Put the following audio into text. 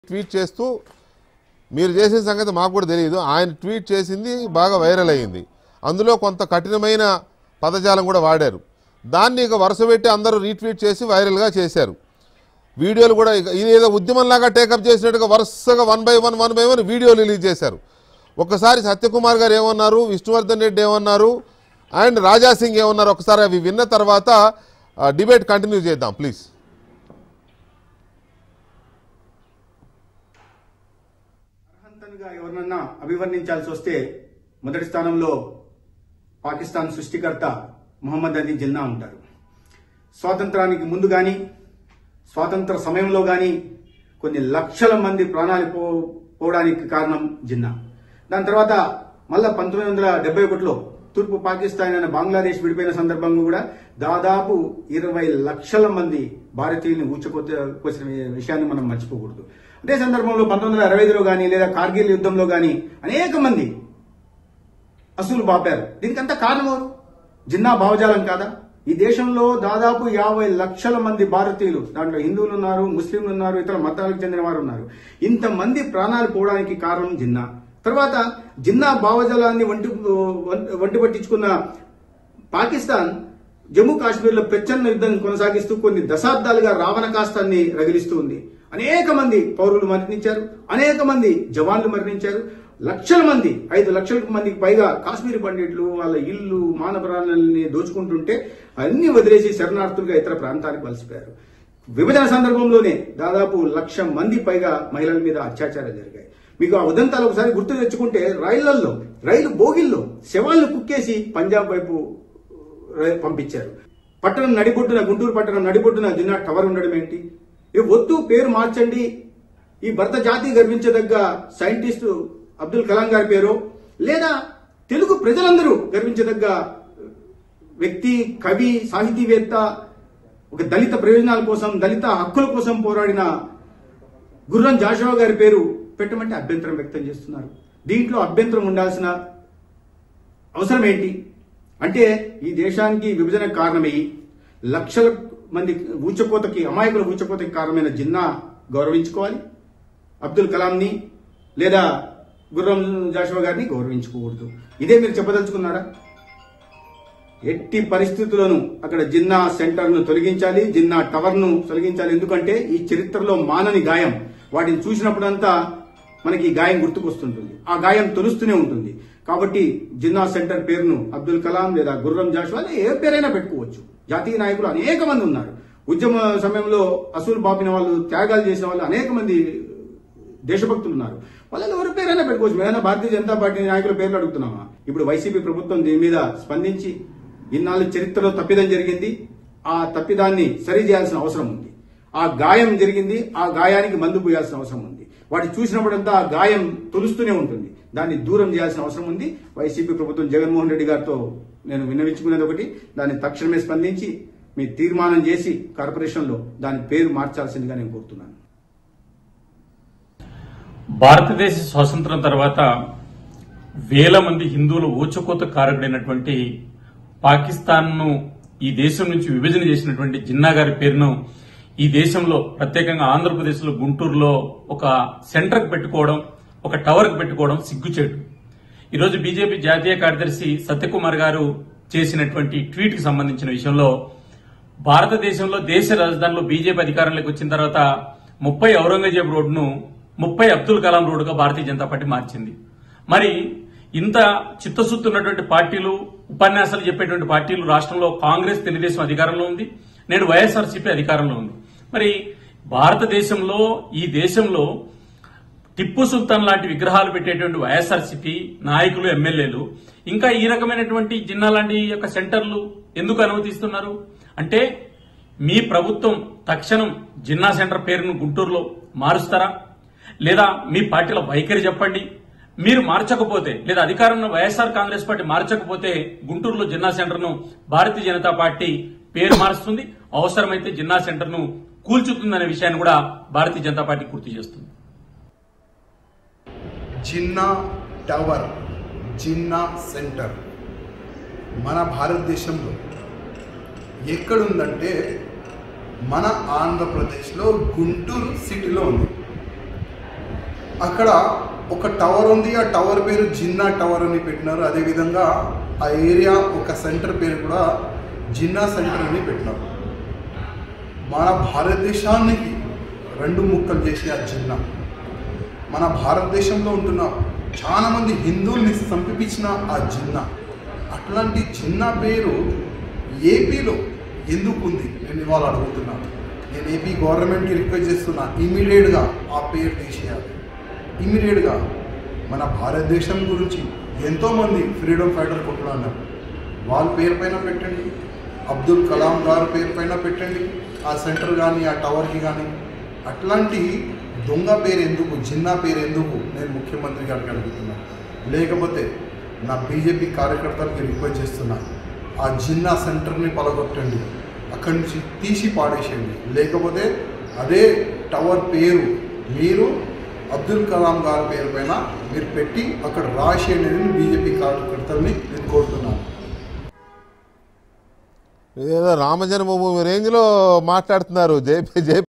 tweet చేస్తూ మీరు చేసిన సంగతి మాకు కూడా తెలియదు ఆయన ట్వీట్ చేసింది బాగా వైరల్ అయ్యింది అందులో కొంత కఠినమైన పదజాలం కూడా వాడారు దాన్ని ఇక వరుస పెట్టి అందరూ రీట్వీట్ చేసి వైరల్గా చేశారు వీడియోలు కూడా ఇక ఇది ఏదో ఉద్యమంలాగా టేకప్ చేసినట్టుగా వరుసగా one by one one by one వీడియోలు రిలీజ్ చేశారు ఒకసారి సత్యకుమార్ గారు ఏమన్నారు విష్ణువర్ధన్ రెడ్డి ఏమన్నారు అండ్ రాజా సింగ్ ఏమన్నారు ఒకసారి అవి విన్న తర్వాత డిబేట్ కంటిన్యూ చేద్దాం ప్లీజ్ అర్హంతనుగా ఎవరినన్నా అభివర్ణించాల్సి వస్తే మొదటి స్థానంలో పాకిస్తాన్ సృష్టికర్త మొహమ్మద్ అలీ జిన్నా ఉంటారు స్వాతంత్రానికి ముందు కానీ స్వాతంత్ర సమయంలో కానీ కొన్ని లక్షల మంది ప్రాణాలు పో పోవడానికి కారణం జిన్నా దాని తర్వాత మళ్ళా పంతొమ్మిది వందల డెబ్బై ఒకటిలో తూర్పు పాకిస్తాన్ అయిన బంగ్లాదేశ్ విడిపోయిన సందర్భంగా కూడా దాదాపు ఇరవై లక్షల మంది భారతీయుల్ని ఊచకొత్త కోసిన విషయాన్ని మనం మర్చిపోకూడదు అదే సందర్భంలో పంతొమ్మిది వందల అరవై ఐదులో కానీ లేదా కార్గిల్ యుద్ధంలో కానీ అనేక మంది అసలు బాపారు దీనికంతా కారణం ఎవరు జిన్నా భావజాలం కాదా ఈ దేశంలో దాదాపు యాభై లక్షల మంది భారతీయులు దాంట్లో హిందువులు ఉన్నారు ముస్లింలు ఉన్నారు ఇతర మతాలకు చెందిన వారు ఉన్నారు ఇంతమంది ప్రాణాలు పోవడానికి కారణం జిన్నా తర్వాత జిన్నా భావజాలాన్ని వంటి వంటి పట్టించుకున్న పాకిస్తాన్ జమ్మూ కాశ్మీర్లో ప్రచన్న యుద్ధం కొనసాగిస్తూ కొన్ని దశాబ్దాలుగా రావణ కాస్తాన్ని రగిలిస్తూ ఉంది అనేక మంది పౌరులు మరణించారు అనేక మంది జవాన్లు మరణించారు లక్షల మంది ఐదు లక్షల మందికి పైగా కాశ్మీర్ పండిట్లు వాళ్ళ ఇల్లు మానవరాలని దోచుకుంటుంటే అన్ని వదిలేసి శరణార్థులుగా ఇతర ప్రాంతాలకు వలసిపోయారు విభజన సందర్భంలోనే దాదాపు లక్ష మంది పైగా మహిళల మీద అత్యాచారాలు జరిగాయి మీకు ఆ ఉదంతాలు ఒకసారి గుర్తు తెచ్చుకుంటే రైళ్లలో రైలు బోగిల్లో శవాలను కుక్కేసి పంజాబ్ వైపు ర- పంపించారు పట్టణం నడిబొడ్డున గుంటూరు పట్టణం నడిబొడ్డున జిన్నా టవర్ ఉండడం ఏంటి ఈ వద్దు పేరు మార్చండి ఈ భరత జాతి గర్వించదగ్గ సైంటిస్టు అబ్దుల్ కలాం గారి పేరు లేదా తెలుగు ప్రజలందరూ గర్వించదగ్గ వ్యక్తి కవి సాహితీవేత్త ఒక దళిత ప్రయోజనాల కోసం దళిత హక్కుల కోసం పోరాడిన గుర్రం జాషువా గారి పేరు పెట్టమంటే అభ్యంతరం వ్యక్తం చేస్తున్నారు దీంట్లో అభ్యంతరం ఉండాల్సిన అవసరం ఏంటి అంటే ఈ దేశానికి విభజన కారణమయ్యి లక్షల మంది ఊచకోతకి అమాయకుల ఊచకోతకి కారణమైన జిన్నా గౌరవించుకోవాలి అబ్దుల్ కలాంని లేదా గుర్రం జాషువా గారిని గౌరవించుకోకూడదు ఇదే మీరు చెప్పదలుచుకున్నారా ఎట్టి పరిస్థితుల్లోనూ అక్కడ జిన్నా సెంటర్ ను తొలగించాలి జిన్నా టవర్ ను తొలగించాలి ఎందుకంటే ఈ చరిత్రలో మానని గాయం వాటిని చూసినప్పుడంతా మనకి ఈ గాయం గుర్తుకొస్తుంటుంది ఆ గాయం తొలుస్తూనే ఉంటుంది కాబట్టి జిన్నా సెంటర్ పేరును అబ్దుల్ కలాం లేదా గుర్రం జాషువా లేదా ఏ పేరైనా పెట్టుకోవచ్చు జాతీయ నాయకులు అనేక మంది ఉన్నారు ఉద్యమ సమయంలో అసూలు బాపిన వాళ్ళు త్యాగాలు చేసిన వాళ్ళు అనేక మంది దేశభక్తులు ఉన్నారు వాళ్ళని ఎవరి పేరైనా పెట్టుకోవచ్చు మేమైనా భారతీయ జనతా పార్టీ నాయకుల పేర్లు అడుగుతున్నామా ఇప్పుడు వైసీపీ ప్రభుత్వం దీని మీద స్పందించి ఇన్నాళ్ళు చరిత్రలో తప్పిదం జరిగింది ఆ తప్పిదాన్ని సరి చేయాల్సిన అవసరం ఉంది ఆ గాయం జరిగింది ఆ గాయానికి మందు పోయాల్సిన అవసరం ఉంది వాటి చూసినప్పుడంతా ఆ గాయం తొలుస్తూనే ఉంటుంది దాన్ని దూరం చేయాల్సిన అవసరం ఉంది వైసీపీ ప్రభుత్వం జగన్మోహన్ రెడ్డి గారితో నేను విన్నవించుకునేది ఒకటి దాన్ని తక్షణమే స్పందించి మీ తీర్మానం చేసి కార్పొరేషన్లో దాని పేరు మార్చాల్సిందిగా నేను కోరుతున్నాను భారతదేశ స్వాతంత్రం తర్వాత వేల మంది హిందువులు ఊచకోత కారకుడైనటువంటి పాకిస్తాన్ను ఈ దేశం నుంచి విభజన చేసినటువంటి జిన్నా గారి పేరును ఈ దేశంలో ప్రత్యేకంగా ఆంధ్రప్రదేశ్లో గుంటూరులో ఒక సెంటర్కి పెట్టుకోవడం ఒక టవర్కి పెట్టుకోవడం సిగ్గుచేటు ఈరోజు బీజేపీ జాతీయ కార్యదర్శి సత్యకుమార్ గారు చేసినటువంటి ట్వీట్ కి సంబంధించిన విషయంలో భారతదేశంలో దేశ రాజధానిలో బీజేపీ అధికారంలోకి వచ్చిన తర్వాత ముప్పై ఔరంగజేబ్ రోడ్డును ముప్పై అబ్దుల్ కలాం రోడ్డుగా భారతీయ జనతా పార్టీ మార్చింది మరి ఇంత చిత్తశుద్ధి ఉన్నటువంటి పార్టీలు ఉపన్యాసాలు చెప్పేటువంటి పార్టీలు రాష్ట్రంలో కాంగ్రెస్ తెలుగుదేశం అధికారంలో ఉంది నేడు వైఎస్ఆర్సీపీ అధికారంలో ఉంది మరి భారతదేశంలో ఈ దేశంలో టిప్పు సుల్తాన్ లాంటి విగ్రహాలు పెట్టేటువంటి వైఎస్ఆర్సీపీ నాయకులు ఎమ్మెల్యేలు ఇంకా ఈ రకమైనటువంటి జిన్నా లాంటి యొక్క సెంటర్లు ఎందుకు అనుమతిస్తున్నారు అంటే మీ ప్రభుత్వం తక్షణం జిన్నా సెంటర్ పేరును గుంటూరులో మారుస్తారా లేదా మీ పార్టీల వైఖరి చెప్పండి మీరు మార్చకపోతే లేదా అధికారంలో వైఎస్ఆర్ కాంగ్రెస్ పార్టీ మార్చకపోతే గుంటూరులో జిన్నా సెంటర్ను భారతీయ జనతా పార్టీ పేరు మారుస్తుంది అవసరమైతే జిన్నా సెంటర్ను కూల్చుతుందనే విషయాన్ని కూడా భారతీయ జనతా పార్టీ గుర్తు చేస్తుంది జిన్నా టవర్ జిన్నా సెంటర్ మన భారతదేశంలో ఎక్కడుందంటే మన ఆంధ్రప్రదేశ్లో గుంటూరు సిటీలో ఉంది అక్కడ ఒక టవర్ ఉంది ఆ టవర్ పేరు జిన్నా టవర్ అని పెట్టినారు అదేవిధంగా ఆ ఏరియా ఒక సెంటర్ పేరు కూడా జిన్నా సెంటర్ అని పెట్టినారు మన భారతదేశానికి రెండు ముక్కలు చేసి ఆ జిన్నా మన భారతదేశంలో ఉంటున్న చాలా మంది హిందువుల్ని సంపించిన ఆ జిన్నా అట్లాంటి జిన్నా పేరు ఏపీలో ఎందుకు ఉంది నేను ఇవాళ అడుగుతున్నాను నేను ఏపీ గవర్నమెంట్కి రిక్వెస్ట్ చేస్తున్నా ఇమీడియట్గా ఆ పేరు తీసేయాలి ఇమీడియట్గా మన భారతదేశం గురించి ఎంతోమంది ఫ్రీడమ్ ఫైటర్ కొట్టున్నారు వాళ్ళ పేరు పైన పెట్టండి అబ్దుల్ కలాం గారి పేరు పైన పెట్టండి ఆ సెంటర్ కానీ ఆ టవర్కి కానీ అట్లాంటి దొంగ పేరు ఎందుకు జిన్నా పేరు ఎందుకు నేను ముఖ్యమంత్రి గారికి అడుగుతున్నాను లేకపోతే నా బీజేపీ కార్యకర్తలకి రిక్వెస్ట్ చేస్తున్నా ఆ జిన్నా సెంటర్ని పలగొట్టండి అక్కడి నుంచి తీసి పాడేసేయండి లేకపోతే అదే టవర్ పేరు మీరు అబ్దుల్ కలాం గారి పేరు పైన మీరు పెట్టి అక్కడ రాసేయండి అని బీజేపీ కార్యకర్తల్ని నేను కోరుతున్నాను ఏదో రామజన్మభూమి రేంజ్లో మాట్లాడుతున్నారు జై జై